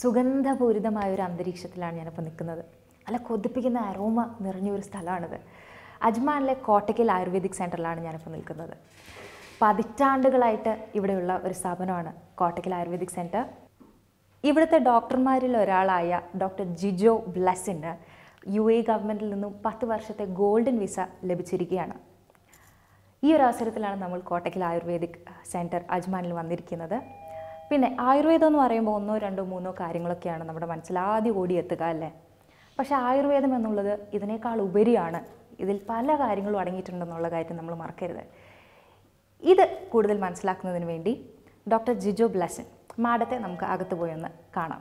സുഗന്ധപൂരിതമായ ഒരു അന്തരീക്ഷത്തിലാണ് ഞാനിപ്പോൾ നിൽക്കുന്നത് നല്ല കൊതിപ്പിക്കുന്ന അരോമ നിറഞ്ഞ ഒരു സ്ഥലമാണിത് അജ്മാനിലെ കോട്ടയ്ക്കൽ ആയുർവേദിക് സെൻറ്ററിലാണ് ഞാനിപ്പോൾ നിൽക്കുന്നത് പതിറ്റാണ്ടുകളായിട്ട് ഇവിടെയുള്ള ഒരു സ്ഥാപനമാണ് കോട്ടയ്ക്കൽ ആയുർവേദിക് സെൻറ്റർ ഇവിടുത്തെ ഡോക്ടർമാരിൽ ഒരാളായ ഡോക്ടർ ജിജോ ബ്ലസ്സിന് യു എ ഗവൺമെൻറ്റിൽ നിന്നും പത്ത് വർഷത്തെ ഗോൾഡൻ വിസ ലഭിച്ചിരിക്കുകയാണ് ഈ ഒരു അവസരത്തിലാണ് നമ്മൾ കോട്ടയ്ക്കൽ ആയുർവേദിക് സെൻറ്റർ അജ്മാനിൽ വന്നിരിക്കുന്നത് പിന്നെ ആയുർവേദം എന്ന് പറയുമ്പോൾ ഒന്നോ രണ്ടോ മൂന്നോ കാര്യങ്ങളൊക്കെയാണ് നമ്മുടെ മനസ്സിൽ ആദ്യം ഓടിയെത്തുക അല്ലേ പക്ഷേ ആയുർവേദം എന്നുള്ളത് ഇതിനേക്കാൾ ഉപരിയാണ് ഇതിൽ പല കാര്യങ്ങളും അടങ്ങിയിട്ടുണ്ടെന്നുള്ള കാര്യം നമ്മൾ മറക്കരുത് ഇത് കൂടുതൽ മനസ്സിലാക്കുന്നതിന് വേണ്ടി ഡോക്ടർ ജിജോ ബ്ലസൻ മാഡത്തെ നമുക്ക് അകത്ത് പോയി ഒന്ന് കാണാം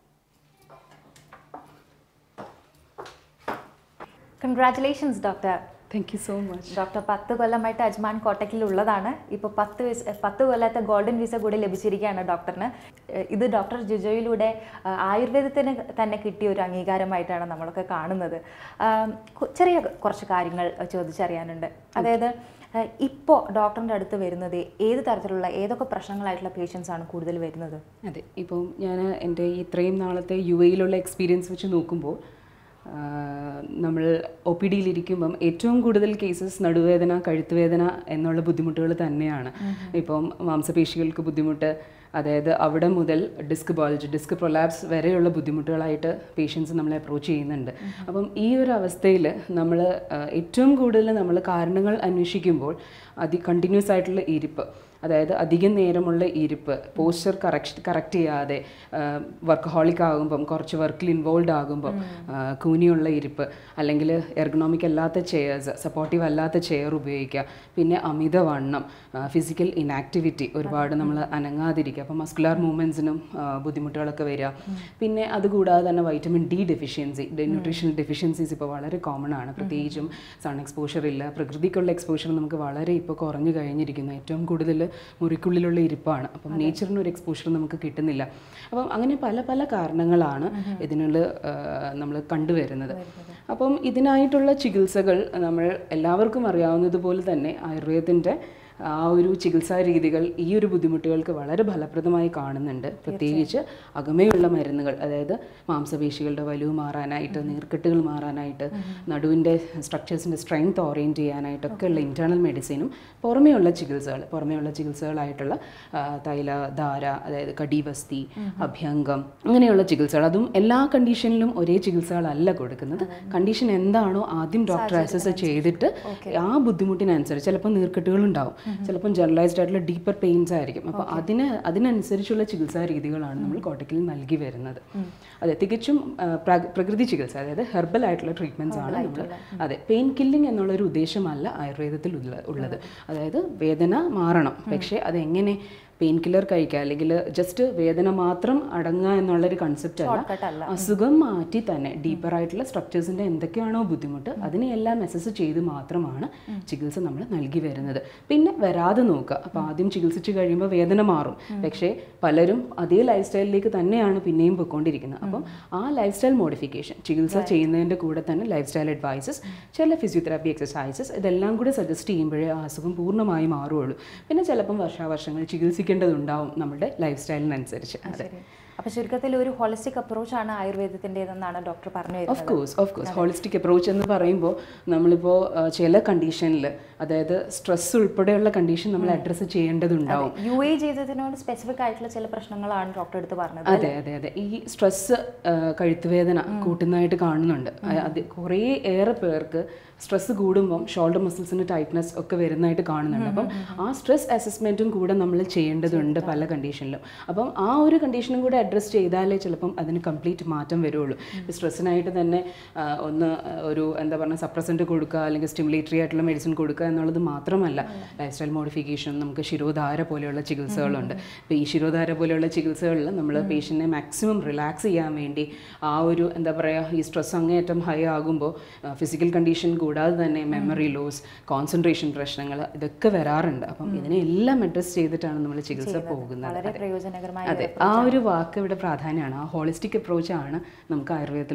congratulations doctor thank you so much doctor പത്ത് കൊല്ലമായിട്ട് അജ്മാൻ കോട്ടക്കിൽ ഉള്ളതാണ് ഇപ്പോൾ പത്ത് വിസ പത്ത് കൊല്ലത്തെ ഗോൾഡൻ വിസ കൂടി ലഭിച്ചിരിക്കുകയാണ് ഡോക്ടറിന് ഏഹ് ഇത് ഡോക്ടർ ജിജോയിലൂടെ ആഹ് ആയുർവേദത്തിന് തന്നെ കിട്ടിയ ഒരു അംഗീകാരമായിട്ടാണ് നമ്മളൊക്കെ കാണുന്നത് ആം, കു- ചെറിയ കുറച്ച് കാര്യങ്ങൾ ചോദിച്ചറിയാനുണ്ട് അതായത് ഇപ്പോൾ ഡോക്ടറിൻ്റെ അടുത്ത് വരുന്നത് ഏത് തരത്തിലുള്ള ഏതൊക്കെ പ്രശ്നങ്ങളായിട്ടുള്ള പേഷ്യൻസ് ആണ് കൂടുതൽ വരുന്നത് അതെ ഇപ്പം ഞാൻ എൻ്റെ ഈ ഇത്രയും നാളത്തെ യു എയിലുള്ള എക്സ്പീരിയൻസ് വെച്ച് നോക്കുമ്പോൾ ആ, നമ്മൾ ഒ പി ഡിയിലിരിക്കുമ്പം ഏറ്റവും കൂടുതൽ കേസസ് നടുവേദന കഴുത്തുവേദന എന്നുള്ള ബുദ്ധിമുട്ടുകൾ തന്നെയാണ് ഇപ്പം മാംസപേശികൾക്ക് ബുദ്ധിമുട്ട് അതായത് അവിടെ മുതൽ ഡിസ്ക് ബോൾജ് ഡിസ്ക് പ്രൊലാപ്സ് വരെയുള്ള ബുദ്ധിമുട്ടുകളായിട്ട് പേഷ്യൻസ് നമ്മളെ അപ്രോച്ച് ചെയ്യുന്നുണ്ട് അപ്പം ഈ ഒരു അവസ്ഥയിൽ നമ്മൾ ഏറ്റവും കൂടുതൽ നമ്മൾ കാരണങ്ങൾ അന്വേഷിക്കുമ്പോൾ അതി കണ്ടിന്യൂസ് ആയിട്ടുള്ള ഇരിപ്പ് അതായത് അധികം നേരമുള്ള ഇരിപ്പ് പോസ്ചർ കറക്റ്റ് കറക്റ്റ് ചെയ്യാതെ വർക്കഹോളിക് ആകുമ്പം കുറച്ച് വർക്കിൽ ഇൻവോൾവ് ആകുമ്പം ആ, കൂനിയുള്ള ഇരിപ്പ് അല്ലെങ്കിൽ എർഗണോമിക് അല്ലാത്ത ചെയർസ് സപ്പോർട്ടീവ് അല്ലാത്ത ചെയർ ഉപയോഗിക്കുക പിന്നെ അമിതവണ്ണം ഫിസിക്കൽ ഇനാക്ടിവിറ്റി ഒരുപാട് നമ്മൾ അനങ്ങാതിരിക്കുക അപ്പോൾ മസ്കുലാർ മൂവ്മെൻറ്റ്സിനും ബുദ്ധിമുട്ടുകളൊക്കെ വരിക പിന്നെ അതുകൂടാതെ തന്നെ vitamin D deficiency nutritional deficiencies ഇപ്പോൾ വളരെ കോമൺ ആണ് പ്രത്യേകിച്ചും സൺ എക്സ്പോഷർ ഇല്ല പ്രകൃതിക്കുള്ള എക്സ്പോഷർ നമുക്ക് വളരെ ഇപ്പോൾ കുറഞ്ഞു കഴിഞ്ഞിരിക്കുന്നു ഏറ്റവും കൂടുതൽ മുറിക്കുള്ളിലുള്ള ഇരിപ്പാണ് അപ്പം നേച്ചറിന് ഒരു എക്സ്പോഷർ നമുക്ക് കിട്ടുന്നില്ല അപ്പം അങ്ങനെ പല പല കാരണങ്ങളാണ് ഇതിനുള്ള നമ്മൾ കണ്ടുവരുന്നത് അപ്പം ഇതിനായിട്ടുള്ള ചികിത്സകൾ നമ്മൾ എല്ലാവർക്കും അറിയാവുന്നതുപോലെ തന്നെ ആയുർവേദത്തിൻ്റെ ആ ഒരു ചികിത്സാ രീതികൾ ഈ ഒരു ബുദ്ധിമുട്ടുകൾക്ക് വളരെ ഫലപ്രദമായി കാണുന്നുണ്ട് പ്രത്യേകിച്ച് അകമയുള്ള മരുന്നുകൾ അതായത് മാംസപേശികളുടെ വലുവ് മാറാനായിട്ട് നീർക്കെട്ടുകൾ മാറാനായിട്ട് നടുവിൻ്റെ സ്ട്രക്ചേഴ്സിൻ്റെ സ്ട്രെങ്ത് ഓറിയൻറ്റ് ചെയ്യാനായിട്ടൊക്കെ ഉള്ള ഇൻറ്റേർണൽ മെഡിസിനും പുറമേയുള്ള ചികിത്സകൾ പുറമേയുള്ള ചികിത്സകളായിട്ടുള്ള ആ, തൈല ധാര അതായത് കടിവസ്തി അഭ്യംഗം അങ്ങനെയുള്ള ചികിത്സകൾ അതും എല്ലാ കണ്ടീഷനിലും ഒരേ ചികിത്സകളല്ല കൊടുക്കുന്നത് കണ്ടീഷൻ എന്താണോ ആദ്യം ഡോക്ടർ അസസ് ചെയ്തിട്ട് ആ ബുദ്ധിമുട്ടിനനുസരിച്ച് ചിലപ്പോൾ നീർക്കെട്ടുകൾ ഉണ്ടാവും ചിലപ്പം ജനറലൈസ്ഡ് ആയിട്ടുള്ള ഡീപ്പർ പെയിൻസ് ആയിരിക്കും അപ്പോൾ അതിന് അതിനനുസരിച്ചുള്ള ചികിത്സാ രീതികളാണ് നമ്മൾ കോട്ടയ്ക്കിൽ നൽകി വരുന്നത് അതെ തികച്ചും ആ, പ്ര- പ്രകൃതി ചികിത്സ അതായത് ഹെർബൽ ആയിട്ടുള്ള ട്രീറ്റ്മെൻറ്റ്സ് ആണ് നമ്മൾ അതെ പെയിൻ കില്ലിംഗ് എന്നുള്ള ഒരു ഉദ്ദേശമല്ല ആയുർവേദത്തിൽ ഉള്ള- ഉള്ളത് അതായത് വേദന മാറണം പക്ഷേ അതെങ്ങനെ പെയിൻ കില്ലർ കഴിക്കുക അല്ലെങ്കിൽ ജസ്റ്റ് വേദന മാത്രം അടങ്ങുക എന്നുള്ളൊരു കൺസെപ്റ്റ് അല്ല അസുഖം മാറ്റി തന്നെ ഡീപ്പർ ആയിട്ടുള്ള സ്ട്രക്ചേഴ്സിൻ്റെ എന്തൊക്കെയാണോ ബുദ്ധിമുട്ട് അതിനെയെല്ലാം അസസ് ചെയ്ത് മാത്രമാണ് ചികിത്സ നമ്മൾ നൽകി വരുന്നത് പിന്നെ വരാതെ നോക്കുക അപ്പോൾ ആദ്യം ചികിത്സിച്ച് കഴിയുമ്പോൾ വേദന മാറും പക്ഷേ പലരും അതേ ലൈഫ് സ്റ്റൈലിലേക്ക് തന്നെയാണ് പിന്നെയും പോയിക്കൊണ്ടിരിക്കുന്നത് അപ്പം ആ ലൈഫ് സ്റ്റൈൽ മോഡിഫിക്കേഷൻ ചികിത്സ ചെയ്യുന്നതിൻ്റെ കൂടെ തന്നെ ലൈഫ് സ്റ്റൈൽ അഡ്വൈസസ് ചില ഫിസിയോതെറാപ്പി എക്സസൈസസ് ഇതെല്ലാം കൂടി സജസ്റ്റ് ചെയ്യുമ്പോഴേ ആ അസുഖം പൂർണ്ണമായി മാറുകയുള്ളൂ പിന്നെ ചിലപ്പം വർഷാവർഷങ്ങൾ ചികിത്സിക്കേണ്ടതുണ്ടാവും നമ്മുടെ ലൈഫ് സ്റ്റൈലിനനുസരിച്ച് അതെ അപ്പോൾ ചുരുക്കത്തിൽ ഒരു ഹോളിസ്റ്റിക് അപ്രോച്ചാണ് ആയുർവേദത്തിൻ്റെതെന്നാണ് ഡോക്ടർ പറഞ്ഞു വരുന്നത് of course of course holistic approach എന്ന് പറയുമ്പോൾ നമ്മളിപ്പോൾ ചില കണ്ടീഷനിൽ അതായത് സ്ട്രെസ് ഉൾപ്പെടെയുള്ള കണ്ടീഷൻ നമ്മൾ അഡ്രസ്സ് ചെയ്യേണ്ടതുണ്ടാവും യു എ ചെയ്തതിനോട് സ്പെസിഫിക് ആയിട്ടുള്ള ചില പ്രശ്നങ്ങളാണ് ഡോക്ടർ എടുത്ത് പറഞ്ഞത് അതെ അതെ അതെ ഈ സ്ട്രെസ് കഴുത്തുവേദന കൂട്ടുന്നതായിട്ട് കാണുന്നുണ്ട് അ- അത് കുറേ ഏറെ പേർക്ക് സ്ട്രെസ് കൂടുമ്പം ഷോൾഡർ മസിൽസിന് ടൈറ്റ്നസ് ഒക്കെ വരുന്നതായിട്ട് കാണുന്നുണ്ട് അപ്പം ആ സ്ട്രെസ് അസസ്മെൻറ്റും കൂടെ നമ്മൾ ചെയ്യേണ്ടതുണ്ട് പല കണ്ടീഷനിലും അപ്പം ആ ഒരു കണ്ടീഷനും കൂടെ അഡ്രസ്സ് ചെയ്താലേ ചിലപ്പം അതിന് കംപ്ലീറ്റ് മാറ്റം വരുള്ളൂ സ്ട്രെസ്സിനായിട്ട് തന്നെ ആ, ഒന്ന് ആ, ഒരു എന്താ പറയുക സപ്രസൻറ്റ് കൊടുക്കുക അല്ലെങ്കിൽ സ്റ്റിമുലേറ്ററി ആയിട്ടുള്ള മെഡിസിൻ കൊടുക്കുക എന്നുള്ളത് മാത്രമല്ല ലൈഫ് സ്റ്റൈൽ മോഡിഫിക്കേഷൻ നമുക്ക് ശിരോധാര പോലെയുള്ള ചികിത്സകളുണ്ട് അപ്പോൾ ഈ ശിരോധാര പോലെയുള്ള ചികിത്സകളിൽ നമ്മൾ പേഷ്യൻറ്റിനെ മാക്സിമം റിലാക്സ് ചെയ്യാൻ വേണ്ടി ആ ഒരു എന്താ പറയുക ഈ സ്ട്രെസ് അങ്ങേയറ്റം ഹൈ ആകുമ്പോൾ ഫിസിക്കൽ കണ്ടീഷൻ കൂടാതെ തന്നെ മെമ്മറി ലോസ് കോൺസെൻട്രേഷൻ പ്രശ്നങ്ങൾ ഇതൊക്കെ വരാറുണ്ട് അപ്പം ഇതിനെല്ലാം അഡ്രസ്സ് ചെയ്തിട്ടാണ് നമ്മൾ ചികിത്സ പോകുന്നത് വളരെ പ്രയോജനകരമായ അതെ ആ ഒരു വാക്ക് ഇവിടെ പ്രാധാന്യമാണ് ആ ഹോളിസ്റ്റിക് അപ്രോച്ചാണ് നമുക്ക് ആയുർവേദത്തിൽ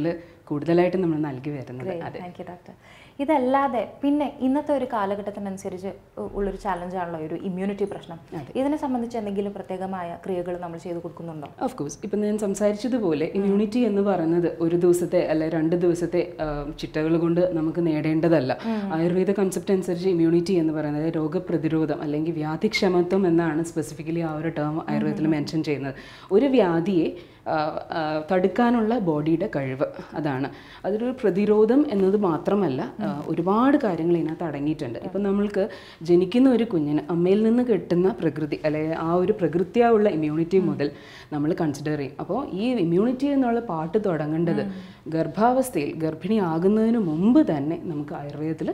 കൂടുതലായിട്ടും നമ്മൾ നൽകി വരുന്നത് അതെ താങ്ക് യു ഡോക്ടർ ഇതല്ലാതെ പിന്നെ ഇന്നത്തെ ഒരു കാലഘട്ടത്തിനനുസരിച്ച് ഉ- ഉള്ളൊരു ചാലഞ്ചാണല്ലോ ഒരു ഇമ്മ്യൂണിറ്റി പ്രശ്നം ഇതിനെ സംബന്ധിച്ച് എന്തെങ്കിലും പ്രത്യേകമായ ക്രിയകൾ നമ്മൾ ചെയ്തു കൊടുക്കുന്നുണ്ടോ ഓഫ് കോഴ്സ് ഇപ്പം ഞാൻ സംസാരിച്ചതുപോലെ ഇമ്മ്യൂണിറ്റി എന്ന് പറയുന്നത് ഒരു ദിവസത്തെ അല്ലെ രണ്ട് ദിവസത്തെ ചിട്ടകൾ കൊണ്ട് നമുക്ക് നേടേണ്ടതല്ല ആയുർവേദ കൺസെപ്റ്റ് അനുസരിച്ച് ഇമ്മ്യൂണിറ്റി എന്ന് പറയുന്നത് രോഗപ്രതിരോധം അല്ലെങ്കിൽ വ്യാധിക്ഷമത്വം എന്നാണ് സ്പെസിഫിക്കലി ആ ഒരു ടേം ആയുർവേദത്തിൽ മെൻഷൻ ചെയ്യുന്നത് ഒരു വ്യാധിയെ ആ, ആ, തടുക്കാനുള്ള ബോഡിയുടെ കഴിവ് അതാണ് അതൊരു പ്രതിരോധം എന്നത് മാത്രമല്ല ആ, ഒരുപാട് കാര്യങ്ങൾ ഇതിനകത്ത് അടങ്ങിയിട്ടുണ്ട് ഇപ്പം നമ്മൾക്ക് ജനിക്കുന്ന ഒരു കുഞ്ഞിന് അമ്മയിൽ നിന്ന് കിട്ടുന്ന പ്രകൃതി അല്ലെങ്കിൽ ആ ഒരു പ്രകൃതിയായുള്ള ഇമ്മ്യൂണിറ്റി മുതൽ നമ്മൾ കൺസിഡർ ചെയ്യും അപ്പോൾ ഈ ഇമ്മ്യൂണിറ്റി എന്നുള്ള പാട്ട് തുടങ്ങേണ്ടത് ഗർഭാവസ്ഥയിൽ ഗർഭിണി ആകുന്നതിന് മുമ്പ് തന്നെ നമുക്ക് ആയുർവേദത്തിൽ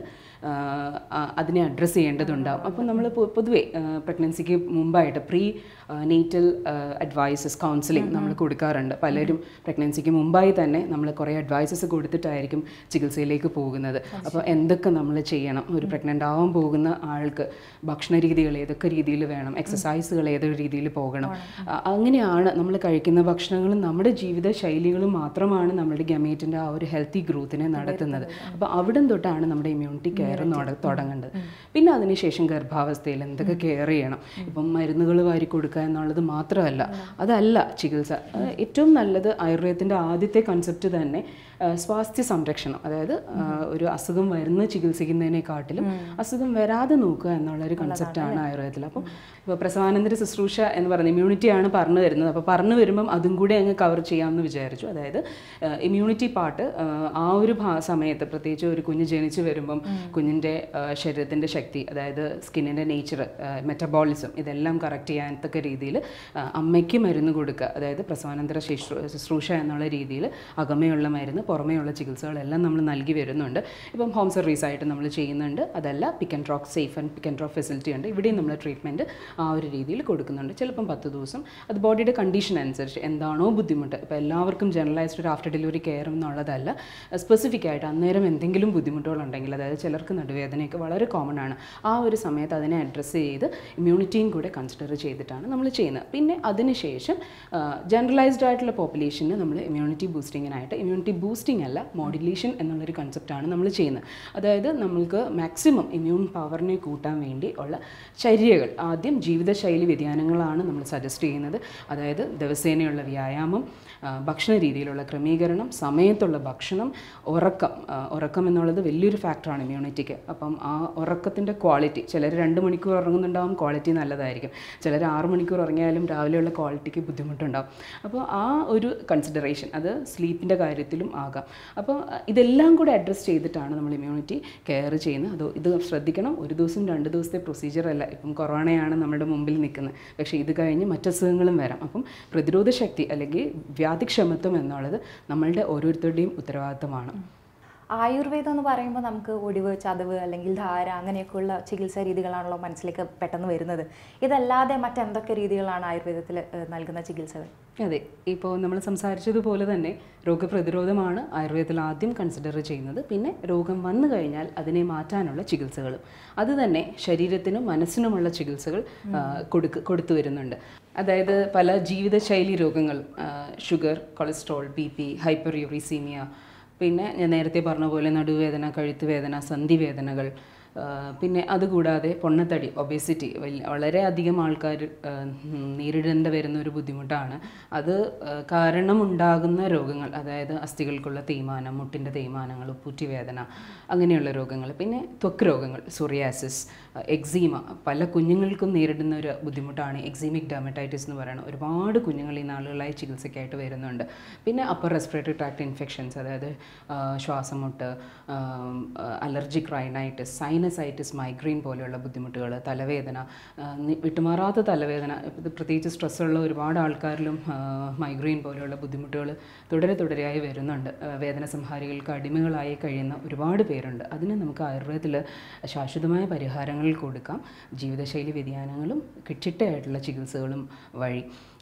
അതിനെ അഡ്രസ്സ് ചെയ്യേണ്ടതുണ്ടാവും അപ്പം നമ്മൾ പൊതുവെ പ്രഗ്നൻസിക്ക് മുമ്പായിട്ട് പ്രീ നേറ്റൽ അഡ്വൈസസ് കൗൺസിലിംഗ് നമ്മൾ കൊടുക്കാറുണ്ട് പലരും പ്രഗ്നൻസിക്ക് മുമ്പായി തന്നെ നമ്മൾ കുറേ അഡ്വൈസസ് കൊടുത്തിട്ടായിരിക്കും ചികിത്സയിലേക്ക് പോകുന്നത് അപ്പോൾ എന്തൊക്കെ നമ്മൾ ചെയ്യണം ഒരു പ്രഗ്നൻ്റ് ആവാൻ പോകുന്ന ആൾക്ക് ഭക്ഷണ രീതികൾ ഏതൊക്കെ രീതിയിൽ വേണം എക്സസൈസുകൾ ഏതൊരു രീതിയിൽ പോകണം അ- അങ്ങനെയാണ് നമ്മൾ കഴിക്കുന്ന ഭക്ഷണങ്ങളും നമ്മുടെ ജീവിത ശൈലികളും മാത്രമാണ് നമ്മുടെ ഗമേറ്റിൻ്റെ ആ ഒരു ഹെൽത്തി ഗ്രോത്തിനെ നടത്തുന്നത് അപ്പോൾ അവിടം തൊട്ടാണ് നമ്മുടെ ഇമ്മ്യൂണിറ്റി കെയർ തുടങ്ങേണ്ടത് പിന്നെ അതിനുശേഷം ഗർഭാവസ്ഥയിൽ എന്തൊക്കെ കെയർ ചെയ്യണം ഇപ്പം മരുന്നുകൾ വാരി കൊടുക്കുക എന്നുള്ളത് മാത്രമല്ല അതല്ല ചികിത്സ അഹ് ഏറ്റവും നല്ലത് ആയുർവേദത്തിൻ്റെ ആദ്യത്തെ കൺസെപ്റ്റ് തന്നെ അഹ് സ്വാസ്ഥ്യ സംരക്ഷണം അതായത് അഹ് ഒരു അസുഖം വരുന്ന ചികിത്സിക്കുന്നതിനെക്കാട്ടിലും അസുഖം വരാതെ നോക്കുക എന്നുള്ള ഒരു കൺസെപ്റ്റാണ് ആയുർവേദത്തിൽ അപ്പം ഇപ്പോൾ പ്രസവാനന്തര ശുശ്രൂഷ എന്ന് പറയുന്നത് ഇമ്മ്യൂണിറ്റിയാണ് പറഞ്ഞു വരുന്നത് അപ്പോൾ പറഞ്ഞു വരുമ്പം അതും കൂടെ അങ്ങ് കവർ ചെയ്യാമെന്ന് വിചാരിച്ചു അതായത് ഇമ്മ്യൂണിറ്റി പാർട്ട് ആ ഒരു ഭാ- സമയത്ത് പ്രത്യേകിച്ച് ഒരു കുഞ്ഞ് ജനിച്ചു വരുമ്പം കുഞ്ഞിൻ്റെ ശരീരത്തിൻ്റെ ശക്തി അതായത് സ്കിന്നിൻ്റെ നേച്ചർ മെറ്റബോളിസം ഇതെല്ലാം കറക്റ്റ് ചെയ്യാത്തക്ക രീതിയിൽ അമ്മയ്ക്ക് മരുന്ന് കൊടുക്കുക അതായത് പ്രസവാനന്തര ശുശ്രൂ ശുശ്രൂഷ എന്നുള്ള രീതിയിൽ അകമയുള്ള മരുന്ന് പുറമേയുള്ള ചികിത്സകളെല്ലാം നമ്മൾ നൽകി വരുന്നുണ്ട് ഇപ്പം ഹോം സർവീസ് ആയിട്ട് നമ്മൾ ചെയ്യുന്നുണ്ട് അതല്ല pick and drop safe and pick and drop facility ഉണ്ട് ഇവിടെയും നമ്മൾ ട്രീറ്റ്മെൻറ്റ് ആ ഒരു രീതിയിൽ കൊടുക്കുന്നുണ്ട് ചിലപ്പം പത്ത് ദിവസം അത് ബോഡിയുടെ കണ്ടീഷൻ അനുസരിച്ച് എന്താണോ ബുദ്ധിമുട്ട് ഇപ്പോൾ എല്ലാവർക്കും ജനറലൈസ്ഡ് ഒരു ആഫ്റ്റർ ഡെലിവറി കെയർ എന്നുള്ളതല്ല സ്പെസിഫിക് ആയിട്ട് അന്നേരം എന്തെങ്കിലും ബുദ്ധിമുട്ടുകളുണ്ടെങ്കിൽ അതായത് ചിലർക്ക് നടുവേദനയൊക്കെ വളരെ കോമൺ ആണ് ആ ഒരു സമയത്ത് അതിനെ അഡ്രസ്സ് ചെയ്ത് ഇമ്മ്യൂണിറ്റിയും കൂടെ കൺസിഡർ ചെയ്തിട്ടാണ് നമ്മൾ ചെയ്യുന്നത് പിന്നെ അതിനുശേഷം ജനറലൈസ്ഡ് ആയിട്ടുള്ള പോപ്പുലേഷന് നമ്മൾ ഇമ്മ്യൂണിറ്റി ബൂസ്റ്റിങ്ങിനായിട്ട് ഇമ്മ്യൂണിറ്റി ബൂസ്റ്റിംഗ് അല്ല മോഡുലേഷൻ എന്നുള്ളൊരു കൺസെപ്റ്റാണ് നമ്മൾ ചെയ്യുന്നത് അതായത് നമ്മൾക്ക് മാക്സിമം ഇമ്മ്യൂൺ പവറിനെ കൂട്ടാൻ വേണ്ടി ഉള്ള ചര്യകൾ ആദ്യം ജീവിതശൈലി വ്യതിയാനങ്ങളാണ് നമ്മൾ സജസ്റ്റ് ചെയ്യുന്നത് അതായത് ദിവസേനയുള്ള വ്യായാമം ആ, ഭക്ഷണ രീതിയിലുള്ള ക്രമീകരണം സമയത്തുള്ള ഭക്ഷണം ഉറക്കം ആ, ഉറക്കം എന്നുള്ളത് വലിയൊരു ഫാക്ടറാണ് ഇമ്മ്യൂണിറ്റിക്ക് അപ്പം ആ ഉറക്കത്തിൻ്റെ ക്വാളിറ്റി ചിലർ രണ്ട് മണിക്കൂർ ഉറങ്ങുന്നുണ്ടാവും ക്വാളിറ്റി നല്ലതായിരിക്കും ചിലർ ആറ് മണിക്കൂർ ഉറങ്ങിയാലും രാവിലെയുള്ള ക്വാളിറ്റിക്ക് ബുദ്ധിമുട്ടുണ്ടാവും അപ്പോൾ ആ ഒരു കൺസിഡറേഷൻ അത് സ്ലീപ്പിൻ്റെ കാര്യത്തിലും ആകാം അപ്പോൾ ഇതെല്ലാം കൂടെ അഡ്രസ്സ് ചെയ്തിട്ടാണ് നമ്മൾ ഇമ്മ്യൂണിറ്റി കെയർ ചെയ്യുന്നത് അത് ഇത് ശ്രദ്ധിക്കണം ഒരു ദിവസം രണ്ട് ദിവസത്തെ പ്രൊസീജിയർ അല്ല ഇപ്പം കൊറോണയാണ് നമ്മുടെ മുമ്പിൽ നിൽക്കുന്നത് പക്ഷേ ഇത് കഴിഞ്ഞ് മറ്റസുഖങ്ങളും വരാം അപ്പം പ്രതിരോധ ശക്തി അല്ലെങ്കിൽ വ്യാധിക്ഷമത്വം എന്നുള്ളത് നമ്മളുടെ ഓരോരുത്തരുടെയും ഉത്തരവാദിത്തമാണ് ആയുർവേദം എന്ന് പറയുമ്പോൾ നമുക്ക് ഒടിവ് ചതവ് അല്ലെങ്കിൽ ധാര അങ്ങനെയൊക്കെയുള്ള ചികിത്സാ രീതികളാണല്ലോ മനസ്സിലേക്ക് പെട്ടെന്ന് വരുന്നത് ഇതല്ലാതെ മറ്റെന്തൊക്കെ രീതികളാണ് ആയുർവേദത്തിൽ ഏഹ്, നൽകുന്ന ചികിത്സകൾ അതെ ഇപ്പോൾ നമ്മൾ സംസാരിച്ചതുപോലെ തന്നെ രോഗപ്രതിരോധമാണ് ആയുർവേദത്തിൽ ആദ്യം കൺസിഡർ ചെയ്യുന്നത് പിന്നെ രോഗം വന്നു കഴിഞ്ഞാൽ അതിനെ മാറ്റാനുള്ള ചികിത്സകളും അത് തന്നെ ശരീരത്തിനും മനസ്സിനുമുള്ള ചികിത്സകൾ ആ, കൊടുക്ക് കൊടുത്തു വരുന്നുണ്ട് അതായത് പല ജീവിതശൈലി രോഗങ്ങളും sugar cholesterol B P hyperuricemia പിന്നെ ഞാൻ നേരത്തെ പറഞ്ഞ പോലെ നടുവേദന കഴുത്ത് വേദന സന്ധിവേദനകൾ ആ, പിന്നെ അതുകൂടാതെ പൊണ്ണത്തടി ഒബേസിറ്റി വളരെ അധികം ആൾക്കാർ നേരിടേണ്ടി വരുന്ന ഒരു ബുദ്ധിമുട്ടാണ് അത് ആ, കാരണമുണ്ടാകുന്ന രോഗങ്ങൾ അതായത് അസ്ഥികൾക്കുള്ള തേയ്മാനം മുട്ടിൻ്റെ തേയ്മാനങ്ങൾ ഉപ്പൂറ്റി വേദന അങ്ങനെയുള്ള രോഗങ്ങൾ പിന്നെ ത്വക്ക് രോഗങ്ങൾ സോറിയാസിസ് എക്സീമ പല കുഞ്ഞുങ്ങൾക്കും നേരിടുന്ന ഒരു ബുദ്ധിമുട്ടാണ് എക്സീമിക് ഡെർമറ്റൈറ്റിസ് എന്ന് പറയുന്നത് ഒരുപാട് കുഞ്ഞുങ്ങൾ ഈ നാളുകളായി ചികിത്സയ്ക്കായിട്ട് വരുന്നുണ്ട് പിന്നെ അപ്പർ റെസ്പിറേറ്ററി ട്രാക്ട് ഇൻഫെക്ഷൻസ് അതായത് ആ, ശ്വാസമുട്ട് അലർജിക് റൈനൈറ്റിസ് സൈനസൈറ്റിസ് മൈഗ്രെയിൻ പോലെയുള്ള ബുദ്ധിമുട്ടുകൾ തലവേദന ആ, നി- വിട്ടുമാറാത്ത തലവേദന ഇത് പ്രത്യേകിച്ച് സ്ട്രെസ്സുള്ള ഒരുപാട് ആൾക്കാരിലും മൈഗ്രെയിൻ പോലെയുള്ള ബുദ്ധിമുട്ടുകൾ തുടരെ തുടരെയായി വരുന്നുണ്ട് ആ, വേദന സംഹാരികൾക്ക് അടിമകളായി കഴിയുന്ന ഒരുപാട് പേരുണ്ട് അതിന് നമുക്ക് ആയുർവേദത്തിൽ ശാശ്വതമായ പരിഹാരങ്ങൾ കൊടുക്കാം ജീവിതശൈലി വ്യതിയാനങ്ങളും ചിട്ടയായിട്ടുള്ള ചികിത്സകളും വഴി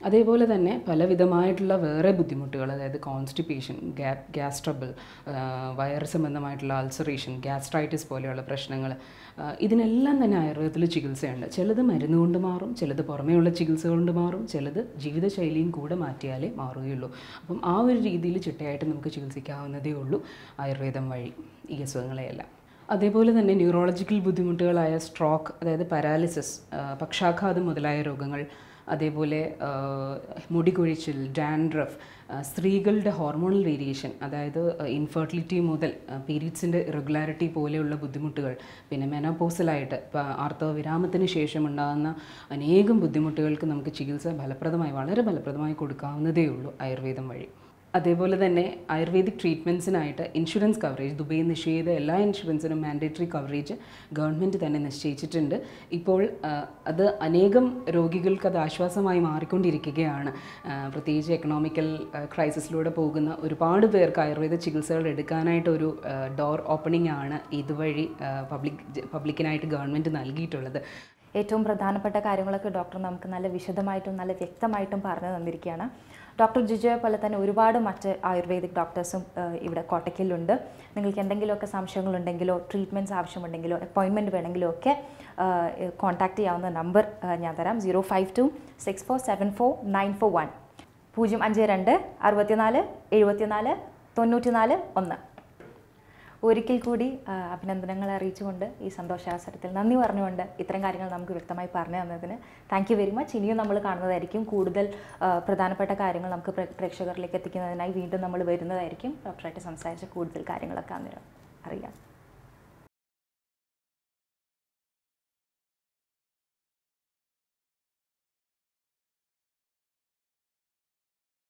അതേപോലെ തന്നെ പലവിധമായിട്ടുള്ള വേറെ ബുദ്ധിമുട്ടുകൾ അതായത് കോൺസ്റ്റിപ്പേഷൻ ഗ്യാ ഗ്യാസ് ട്രബിൾ വയർ സംബന്ധമായിട്ടുള്ള അൾസറേഷൻ ഗ്യാസ്ട്രൈറ്റിസ് പോലെയുള്ള പ്രശ്നങ്ങൾ ഇതിനെല്ലാം തന്നെ ആയുർവേദത്തിൽ ചികിത്സയുണ്ട് ചിലത് മരുന്ന് കൊണ്ട് മാറും ചിലത് പുറമേയുള്ള ചികിത്സ കൊണ്ട് മാറും ചിലത് ജീവിതശൈലിയും കൂടെ മാറ്റിയാലേ മാറുകയുള്ളൂ അപ്പം ആ ഒരു രീതിയിൽ ചിട്ടയായിട്ട് നമുക്ക് ചികിത്സിക്കാവുന്നതേ ഉള്ളൂ ആയുർവേദം വഴി ഈ അസുഖങ്ങളെയെല്ലാം അതേപോലെ തന്നെ ന്യൂറോളജിക്കൽ ബുദ്ധിമുട്ടുകളായ സ്ട്രോക്ക് അതായത് പാരാലിസിസ് പക്ഷാഘാതം മുതലായ രോഗങ്ങൾ അതേപോലെ ആ, മുടികൊഴിച്ചിൽ ഡാൻഡ്രഫ് സ്ത്രീകളുടെ ഹോർമോണൽ വേരിയേഷൻ അതായത് ഇൻഫെർട്ടിലിറ്റി മുതൽ പീരീഡ്സിൻ്റെ ഇറഗുലാരിറ്റി പോലെയുള്ള ബുദ്ധിമുട്ടുകൾ പിന്നെ മെനോപോസലായിട്ട് ഇപ്പോൾ ആർത്തവ വിരാമത്തിന് ശേഷം ഉണ്ടാകുന്ന അനേകം ബുദ്ധിമുട്ടുകൾക്ക് നമുക്ക് ചികിത്സ ഫലപ്രദമായി വളരെ ഫലപ്രദമായി കൊടുക്കാവുന്നതേ ഉള്ളൂ ആയുർവേദം വഴി അതേപോലെ തന്നെ ആയുർവേദിക് ട്രീറ്റ്മെൻറ്റ്സിനായിട്ട് ഇൻഷുറൻസ് കവറേജ് ദുബൈ നിശ്ചയിത എല്ലാ ഇൻഷുറൻസിനും മാൻഡേറ്ററി കവറേജ് ഗവൺമെൻറ് തന്നെ നിശ്ചയിച്ചിട്ടുണ്ട് ഇപ്പോൾ ആ, അത് അനേകം രോഗികൾക്ക് അത് ആശ്വാസമായി മാറിക്കൊണ്ടിരിക്കുകയാണ് ആ, പ്രത്യേകിച്ച് എക്കണോമിക്കൽ ക്രൈസിസിലൂടെ പോകുന്ന ഒരുപാട് പേർക്ക് ആയുർവേദ ചികിത്സകൾ എടുക്കാനായിട്ടൊരു ഡോർ ഓപ്പണിംഗ് ആണ് ഇതുവഴി പബ്ലിക് പബ്ലിക്കിനായിട്ട് ഗവൺമെൻറ് നൽകിയിട്ടുള്ളത് ഏറ്റവും പ്രധാനപ്പെട്ട കാര്യങ്ങളൊക്കെ ഡോക്ടർ നമുക്ക് നല്ല വിശദമായിട്ടും നല്ല വ്യക്തമായിട്ടും പറഞ്ഞു തന്നിരിക്കുകയാണ് ഡോക്ടർ ജിജോയെ പോലെ തന്നെ ഒരുപാട് മറ്റ് ആയുർവേദിക് ഡോക്ടേഴ്സും ഏഹ്, ഇവിടെ കോട്ടയ്ക്കലുണ്ട് നിങ്ങൾക്ക് എന്തെങ്കിലുമൊക്കെ സംശയങ്ങളുണ്ടെങ്കിലോ ട്രീറ്റ്മെൻറ്റ്സ് ആവശ്യമുണ്ടെങ്കിലോ അപ്പോയിൻമെൻറ്റ് വേണമെങ്കിലോ ഒക്കെ കോൺടാക്ട് ചെയ്യാവുന്ന നമ്പർ ഞാൻ തരാം zero five two six four seven four nine four one പൂജ്യം അഞ്ച് രണ്ട് അറുപത്തിനാല് എഴുപത്തിനാല് തൊണ്ണൂറ്റിനാല് ഒന്ന് ഒരിക്കൽ കൂടി ആ, അഭിനന്ദനങ്ങൾ അറിയിച്ചുകൊണ്ട് ഈ സന്തോഷാവസരത്തിൽ നന്ദി പറഞ്ഞുകൊണ്ട് ഇത്തരം കാര്യങ്ങൾ നമുക്ക് വ്യക്തമായി പറഞ്ഞു തന്നതിന് താങ്ക് യു വെരി മച്ച് ഇനിയും നമ്മൾ കാണുന്നതായിരിക്കും കൂടുതൽ ആ, പ്രധാനപ്പെട്ട കാര്യങ്ങൾ നമുക്ക് പ്രേ- പ്രേക്ഷകരിലേക്ക് എത്തിക്കുന്നതിനായി വീണ്ടും നമ്മൾ വരുന്നതായിരിക്കും ഡോക്ടറായിട്ട് സംസാരിച്ച കൂടുതൽ കാര്യങ്ങളൊക്കെ അന്നേരം അറിയാം